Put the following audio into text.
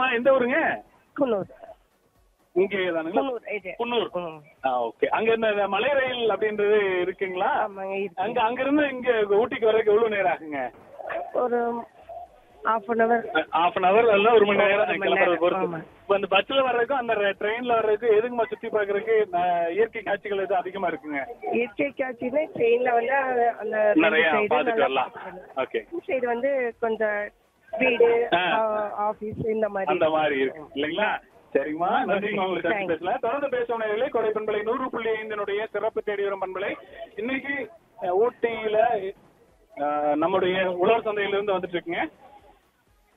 வணக்கம்மா எந்த ஊருங்க குன்னூர் இங்கே தானுங்களா குன்னூர் இது குன்னூர் ம். ஆ ஓகே அங்க இந்த மலை ரயில் அப்படின்றது இருக்குங்களா ஆமாங்க இருக்கு அங்க அங்க இருந்து இங்க ஊட்டிக்கு வர்றதுக்கு எவ்வளவு நேரம் ஆகுங்க ஒரு half an hour half an hour இல்ல ஒரு மணி நேரம் ஒரு மணி கிளம்புறது நேரம், பொறுத்து ஆமா. இப்ப அந்த பஸ்ல வர்றதுக்கும் அந்த ட்ரெயின்ல வர்றதுக்கு எதுக்குமா சுத்தி பாக்குறதுக்கு ந- இயற்கை காட்சிகள் எதுவும் அதிகமா இருக்குங்க இயற்கை காட்சினா ட்ரெயின்ல வந்து அந்த- அந்த நிறைய ரெண்டு side பார்த்துட்டு நல்லா வரலாம் பார்த்துட்டு ஓகே வரலாம். சைடு வந்து கொஞ்சம் வீடு ஆ. ஆபீஸ் இந்த மாதிரி அந்த மாதிரி இருக்கு இல்லைங்களா சரிங்கம்மா நன்றிங்க உங்களுக்கு சர்ச்சை Thanks. பேசல தொடர்ந்து பேசும் நேர்களே கொடை பண்பலை நூறு புள்ளி ஐந்தினுடைய சிறப்பு தேடி வரும் பண்பலை இன்னைக்கு அஹ், ஊட்டியில அஹ், நம்முடைய உழவர் சந்தையில இருந்து வந்துட்டு இருக்குங்க